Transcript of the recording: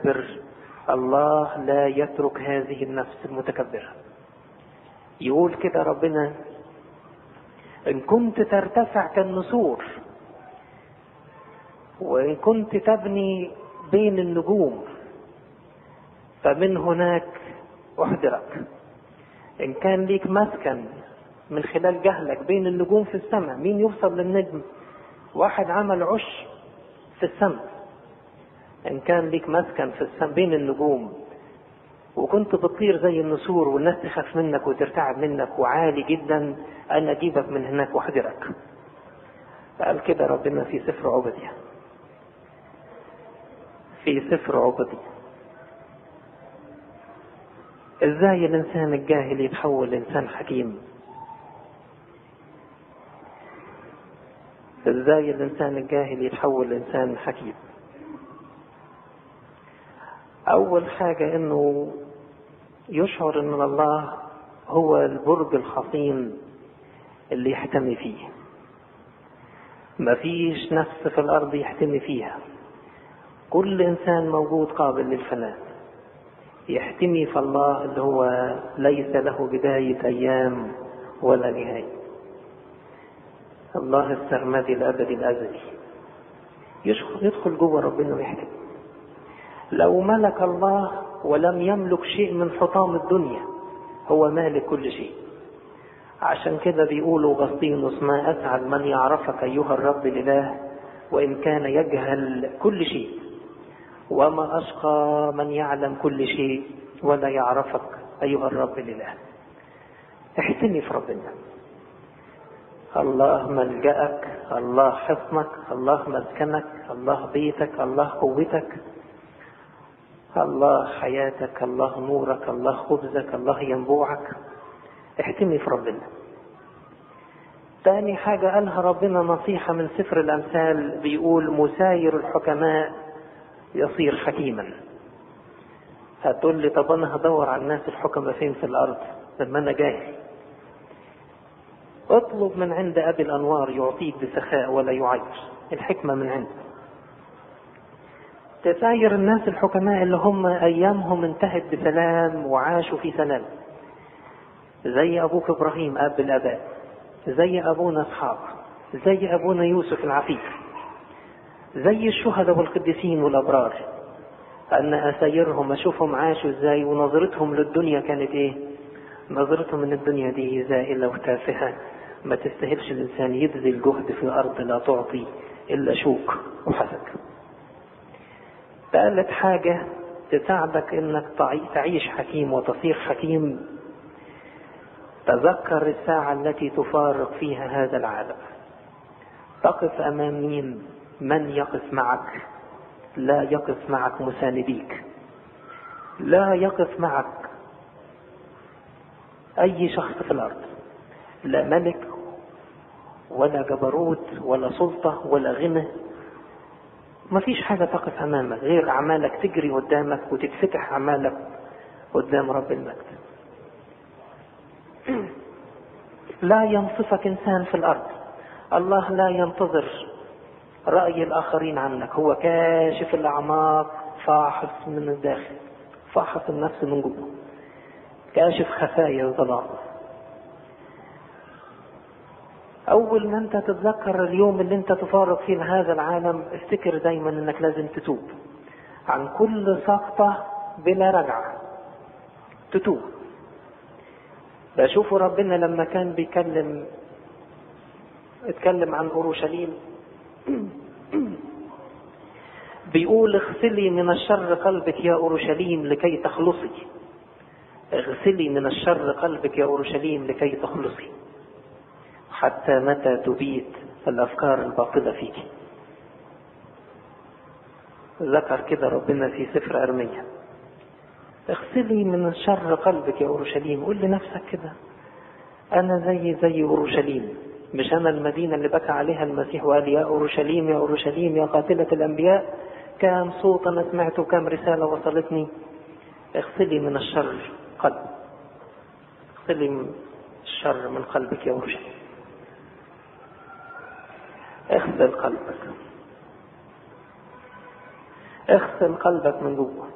المتكبر الله لا يترك هذه النفس المتكبرة يقول كده ربنا إن كنت ترتفع كالنسور وإن كنت تبني بين النجوم فمن هناك أحضرك إن كان ليك مسكن من خلال جهلك بين النجوم في السماء مين يوصل للنجم واحد عمل عش في السماء إن كان ليك مسكن في السماء بين النجوم وكنت بتطير زي النسور والناس تخاف منك وترتعب منك وعالي جدا أنا أجيبك من هناك وأحضرك قال كده ربنا في سفر عبدية في سفر عبدية ازاي الانسان الجاهل يتحول لانسان حكيم ازاي الانسان الجاهل يتحول لانسان حكيم اول حاجة انه يشعر ان الله هو البرج الحصين اللي يحتمي فيه مفيش نفس في الارض يحتمي فيها كل انسان موجود قابل للفناء يحتمي في الله اللي هو ليس له بداية ايام ولا نهاية الله السرمدي الابدي الازلي يدخل يدخل جوه ربنا ويحكم لو ملك الله ولم يملك شيء من حطام الدنيا هو مالك كل شيء عشان كده بيقولوا غسطينوس ما اسعد من يعرفك ايها الرب الاله وان كان يجهل كل شيء وما اشقى من يعلم كل شيء ولا يعرفك ايها الرب الاله احتمي في ربنا الله ملجأك الله حصنك الله مسكنك الله بيتك الله قوتك الله حياتك الله نورك الله خبزك الله ينبوعك احتمي في ربنا تاني حاجة قالها ربنا نصيحة من سفر الأمثال بيقول مساير الحكماء يصير حكيما هتقول لي طب أنا هدور على الناس الحكماء فين في الأرض لما أنا جاهل اطلب من عند أبي الأنوار يعطيك بسخاء ولا يعير الحكمة من عنده تساير الناس الحكماء اللي هم أيامهم انتهت بسلام وعاشوا في سلام زي أبوك إبراهيم أب الآباء زي أبونا إسحاق زي أبونا يوسف العفيف زي الشهداء والقديسين والأبرار أن أسايرهم أشوفهم عاشوا إزاي ونظرتهم للدنيا كانت إيه نظرتهم ان الدنيا دي زائلة وتافهة ما تستاهلش الانسان يبذل جهد في الارض لا تعطي الا شوك وحسد ثالث حاجة تساعدك انك تعيش حكيم وتصير حكيم تذكر الساعة التي تفارق فيها هذا العالم تقف امام مين من يقف معك لا يقف معك مسانديك لا يقف معك أي شخص في الأرض لا ملك ولا جبروت ولا سلطة ولا غنى ما فيش حاجة تقف أمامك غير أعمالك تجري قدامك وتتفتح أعمالك قدام رب المجد لا ينصفك إنسان في الأرض الله لا ينتظر رأي الآخرين عنك هو كاشف الأعماق فاحص من الداخل فاحص النفس من جوه كاشف خفايا الظلام أول ما أنت تتذكر اليوم اللي أنت تفارق فيه هذا العالم افتكر دايما أنك لازم تتوب عن كل سقطة بلا رجعة تتوب بشوفوا ربنا لما كان بيكلم اتكلم عن أورشليم بيقول اغسلي من الشر قلبك يا أورشليم لكي تخلصي اغسلي من الشر قلبك يا اورشليم لكي تخلصي حتى متى تبيت الافكار الباطله فيك ذكر كده ربنا في سفر ارميا اغسلي من الشر قلبك يا اورشليم قول لنفسك كده انا زي زي اورشليم مش انا المدينه اللي بكى عليها المسيح وقال يا اورشليم يا اورشليم يا قاتله الانبياء كم صوت انا سمعته كم رساله وصلتني اغسلي من الشر قلب اغسلي الشر من قلبك يا اورشليم اغسل قلبك اغسل قلبك من جوه